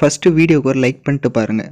first வீடியோக்கு ஒரு like பண்ணிட்டு பாருங்கள்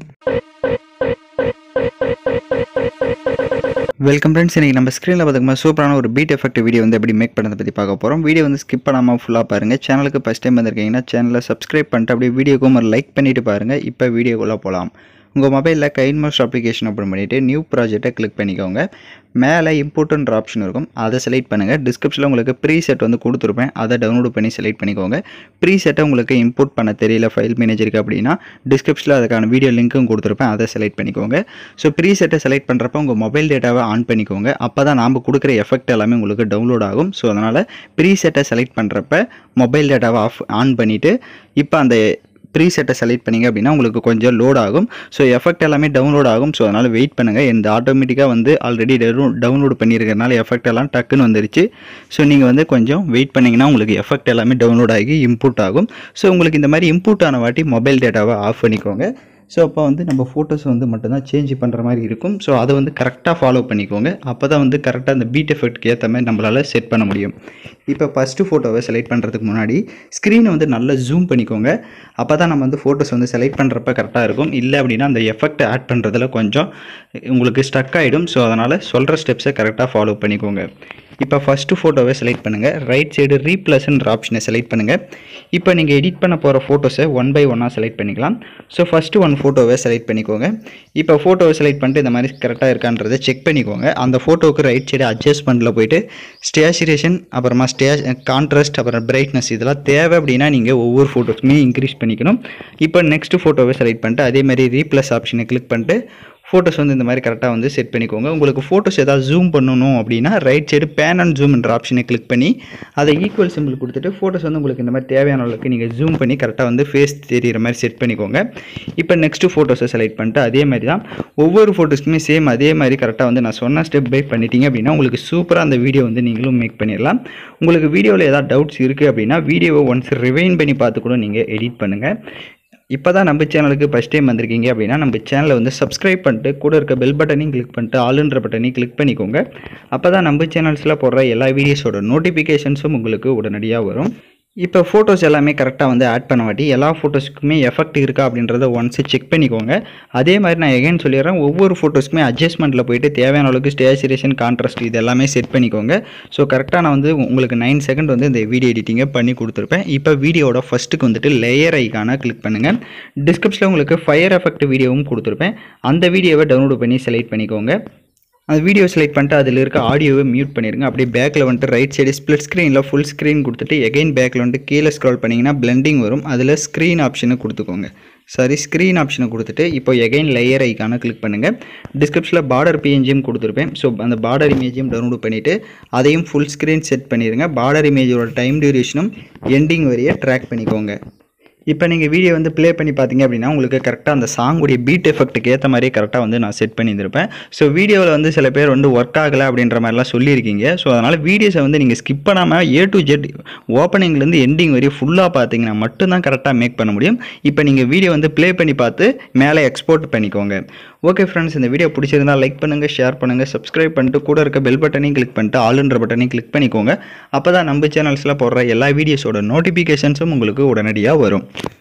வெல்கம் ஃப்ரெண்ட்ஸ் இன்றைக்கி நம்ம ஸ்க்ரீனில் பார்த்துக்கோமா சூப்பரான ஒரு பீட் எஃபெக்ட் வீடியோ வந்து எப்படி மேக் பண்ணதை பற்றி பார்க்க போகிறோம் வீடியோ வந்து ஸ்கிப் பண்ணாமல் ஃபுல்லாக பாருங்கள் சேனலுக்கு ஃபஸ்ட் டைம் வந்திருக்கீங்கன்னா சேனலை சப்ஸ்கிரைப் பண்ணிட்டு அப்படியே வீடியோக்கும் ஒரு லைக் பண்ணிட்டு பாருங்கள் இப்போ வீடியோக்குள்ளே போகலாம் உங்கள் மொபைலில் கைன்மோஸ்ட் அப்ளிகேஷன் ஓப்பன் பண்ணிவிட்டு நியூ ப்ராஜெக்ட்டை கிளிக் பண்ணிக்கோங்க மேலே இம்போர்ட்ன்ற ஆப்ஷன் இருக்கும் அதை செலக்ட் பண்ணுங்கள் டிஸ்கிரிப்ஷனில் உங்களுக்கு ப்ரீ செட் வந்து கொடுத்துருப்பேன் அதை டவுன்லோட் பண்ணி செலக்ட் பண்ணிக்கோங்க ப்ரீ செட்டை உங்களுக்கு இம்போர்ட் பண்ண தெரியல ஃபைல் மேனேஜருக்கு அப்படின்னா டிஸ்கிரிப்ஷனில் அதுக்கான வீடியோ லிங்க்கும் கொடுத்துருப்பேன் அதை செலக்ட் பண்ணிக்கோங்க ஸோ ப்ரீ செட்டை செலக்ட் பண்ணுறப்ப உங்கள் மொபைல் டேட்டாவை ஆன் பண்ணிக்கோங்க அப்போ தான் நாம் கொடுக்குற எஃபெக்ட் எல்லாமே உங்களுக்கு டவுன்லோட் ஆகும் ஸோ அதனால் ப்ரீ செட்டை செலக்ட் பண்ணுறப்ப மொபைல் டேட்டாவை ஆஃப் ஆன் பண்ணிவிட்டு இப்போ அந்த ப்ரீ செட்டை செலக்ட் பண்ணிங்க அப்படின்னா உங்களுக்கு கொஞ்சம் லோட் ஆகும் ஸோ எஃபெக்ட் எல்லாமே டவுன்லோட் ஆகும் ஸோ அதனால் வெயிட் பண்ணுங்கள் இந்த ஆட்டோமேட்டிக்காக வந்து ஆல்ரெடி டவுன்லோட் பண்ணியிருக்கிறனால எஃபெக்ட் எல்லாம் டக்குன்னு வந்துருச்சு ஸோ நீங்கள் வந்து கொஞ்சம் வெயிட் பண்ணிங்கன்னா உங்களுக்கு எஃபெக்ட் எல்லாமே டவுன்லோட் ஆகி இன்புட் ஆகும் ஸோ உங்களுக்கு இந்த மாதிரி இன்புட் ஆன வாட்டி மொபைல் டேட்டாவை ஆஃப் பண்ணிக்கோங்க ஸோ அப்போ வந்து நம்ம ஃபோட்டோஸ் வந்து மட்டும்தான் சேஞ்ச் பண்ணுற மாதிரி இருக்கும் ஸோ அதை வந்து கரெக்டாக ஃபாலோ பண்ணிக்கோங்க அப்போ தான் வந்து கரெக்டாக அந்த பீட் எஃபெக்ட்க்கு ஏற்ற மாதிரி நம்மளால் செட் பண்ண முடியும் இப்போ ஃபஸ்ட்டு ஃபோட்டோவை செலக்ட் பண்ணுறதுக்கு முன்னாடி ஸ்க்ரீனை வந்து நல்லா ஜூம் பண்ணிக்கோங்க அப்போ தான் நம்ம வந்து ஃபோட்டோஸ் வந்து செலக்ட் பண்ணுறப்ப கரெக்டாக இருக்கும் இல்லை அப்படின்னா அந்த எஃபெக்ட் ஆட் பண்ணுறதுல கொஞ்சம் உங்களுக்கு ஸ்டக் ஆகிடும் ஸோ அதனால் சொல்கிற ஸ்டெப்ஸை கரெக்டாக ஃபாலோ பண்ணிக்கோங்க இப்போ ஃபஸ்ட்டு ஃபோட்டோவை செலக்ட் பண்ணுங்கள் ரைட் சைடு ரீப்ளஸ்ன்ற ஆப்ஷனை செலக்ட் பண்ணுங்கள் இப்போ நீங்கள் எடிட் பண்ண போகிற ஃபோட்டோஸை ஒன் பை ஒன்னாக செலக்ட் பண்ணிக்கலாம் ஸோ ஃபஸ்ட்டு ஒன் ஃபோட்டோவை செலக்ட் பண்ணிக்கோங்க இப்போ ஃபோட்டோவை செலக்ட் பண்ணிட்டு இந்த மாதிரி கரெக்டாக இருக்கான்றதை செக் பண்ணிக்கோங்க அந்த ஃபோட்டோவுக்கு ரைட் சைடு அட்ஜஸ்ட்மெண்ட்டில் போயிட்டு ஸ்டேச்சுரேஷன் அப்புறமா ஸ்டே கான்ட்ராஸ்ட் அப்புறம் பிரைட்னஸ் இதெல்லாம் தேவை அப்படின்னா நீங்கள் ஒவ்வொரு ஃபோட்டோஸுமே இன்க்ரீஸ் பண்ணிக்கணும் இப்போ நெக்ஸ்ட் ஃபோட்டோவை செலக்ட் பண்ணிட்டு அதே மாதிரி ரீப்ளஸ் ஆப்ஷனை கிளிக் பண்ணிட்டு ஃபோட்டோஸ் வந்து இந்த மாதிரி கரெக்டாக வந்து செட் பண்ணிக்கோங்க உங்களுக்கு ஃபோட்டோஸ் ஏதாவது ஜூம் பண்ணணும் அப்படின்னா ரைட் சைடு பேன் அண்ட் ஜூம்ன்ற ஆப்ஷனை கிளிக் பண்ணி அதை ஈக்குவல் சிம்பிள் கொடுத்துட்டு ஃபோட்டோஸ் வந்து உங்களுக்கு இந்த மாதிரி தேவையான அளவுக்கு நீங்கள் ஜூம் பண்ணி கரெக்டாக வந்து ஃபேஸ் தெரிகிற மாதிரி செட் பண்ணிக்கோங்க இப்போ நெக்ஸ்ட்டு ஃபோட்டோஸை செலக்ட் பண்ணிட்டு அதே மாதிரி தான் ஒவ்வொரு ஃபோட்டோஸ்க்குமே சேம் அதே மாதிரி கரெக்டாக வந்து நான் சொன்ன ஸ்டெப் பை பண்ணிட்டீங்க அப்படின்னா உங்களுக்கு சூப்பராக அந்த வீடியோ வந்து நீங்களும் மேக் பண்ணிடலாம் உங்களுக்கு வீடியோவில் ஏதாவது டவுட்ஸ் இருக்குது அப்படின்னா வீடியோவை ஒன்ஸ் ரிவைன் பண்ணி பார்த்து கூட நீங்கள் எடிட் பண்ணுங்கள் இப்போ தான் நம்ம சேனலுக்கு ஃபஸ்ட் டைம் வந்திருக்கீங்க அப்படின்னா நம்ம சேனலை வந்து சப்ஸ்கிரைப் பண்ணிட்டு கூட இருக்க பெல் பட்டனையும் கிளிக் பண்ணிட்டு ஆளுன்ற பட்டனையும் கிளிக் பண்ணிக்கோங்க அப்போ தான் நம்ம சேனல்ஸில் போடுற எல்லா வீடியோஸோட நோட்டிஃபிகேஷன்ஸும் உங்களுக்கு உடனடியாக வரும் இப்போ ஃபோட்டோஸ் எல்லாமே கரெக்டாக வந்து ஆட் பண்ண வாட்டி எல்லா ஃபோட்டோஸ்க்குமே எஃபெக்ட் இருக்கா அப்படின்றத ஒன்ஸ் செக் பண்ணிக்கோங்க அதே மாதிரி நான் எகைன் சொல்லிடுறேன் ஒவ்வொரு ஃபோட்டோஸ்க்குமே அட்ஜஸ்ட்மெண்ட்டில் போயிட்டு தேவையான அளவுக்கு ஸ்டேச்சுரேஷன் கான்ட்ராஸ்ட் இது எல்லாமே செட் பண்ணிக்கோங்க ஸோ கரெக்டாக நான் வந்து உங்களுக்கு நைன் செகண்ட் வந்து இந்த வீடியோ எடிட்டிங்கை பண்ணி கொடுத்துருப்பேன் இப்போ வீடியோட ஃபஸ்ட்டுக்கு வந்துட்டு லேயர் ஐக்கான கிளிக் பண்ணுங்கள் டிஸ்கிரிப்ஷனில் உங்களுக்கு ஃபயர் எஃபெக்ட் வீடியோவும் கொடுத்துருப்பேன் அந்த வீடியோவை டவுன்லோட் பண்ணி செலக்ட் பண்ணிக்கோங்க அந்த வீடியோ செலக்ட் பண்ணிட்டு அதில் இருக்க ஆடியோவை மியூட் பண்ணிடுங்க அப்படியே பேக்கில் வந்துட்டு ரைட் சைடு ஸ்ப்ளிட் ஸ்க்ரீனில் ஃபுல் ஸ்க்ரீன் கொடுத்துட்டு எகைன் பேக்கில் வந்துட்டு கீழே ஸ்க்ரால் பண்ணிங்கன்னா பிளெண்டிங் வரும் அதில் ஸ்க்ரீன் ஆப்ஷனை கொடுத்துக்கோங்க சாரி ஸ்க்ரீன் ஆப்ஷனை கொடுத்துட்டு இப்போ எகைன் லேயர் ஐக்கான கிளிக் பண்ணுங்கள் டிஸ்கிரிப்ஷனில் பார்டர் பிஎன்ஜியும் கொடுத்துருப்பேன் ஸோ அந்த பார்டர் இமேஜையும் டவுன்லோட் பண்ணிவிட்டு அதையும் ஃபுல் ஸ்க்ரீன் செட் பண்ணிடுங்க பார்டர் இமேஜோட டைம் டியூரேஷனும் எண்டிங் வரைய ட்ராக் பண்ணிக்கோங்க இப்போ நீங்கள் வீடியோ வந்து ப்ளே பண்ணி பார்த்தீங்க அப்படின்னா உங்களுக்கு கரெக்டாக அந்த சாங்குடைய பீட் எஃபெக்ட்டுக்கு ஏற்ற மாதிரியே கரெக்டாக வந்து நான் செட் பண்ணியிருப்பேன் ஸோ வீடியோவில் வந்து சில பேர் வந்து ஒர்க் ஆகலை அப்படின்ற மாதிரிலாம் சொல்லியிருக்கீங்க ஸோ அதனால் வீடியோஸை வந்து நீங்கள் ஸ்கிப் பண்ணாமல் ஏ டு ஜெட் ஓப்பனிங்லேருந்து எண்டிங் வரையும் ஃபுல்லாக பார்த்தீங்கன்னா மட்டும்தான் கரெக்டாக மேக் பண்ண முடியும் இப்போ நீங்கள் வீடியோ வந்து ப்ளே பண்ணி பார்த்து மேலே எக்ஸ்போர்ட் பண்ணிக்கோங்க ஓகே ஃப்ரெண்ட்ஸ் இந்த வீடியோ பிடிச்சிருந்தா லைக் பண்ணுங்கள் ஷேர் பண்ணுங்கள் சப்ஸ்கிரைப் பண்ணிட்டு கூட இருக்க பெல் பட்டனையும் கிளிக் பண்ணிட்டு ஆளுன்ற பட்டனையும் கிளிக் பண்ணிக்கோங்க அப்போ தான் நம்ம சேனல்ஸில் போடுற எல்லா வீடியோஸோட நோட்டிஃபிகேஷன்ஸும் உங்களுக்கு உடனடியாக வரும்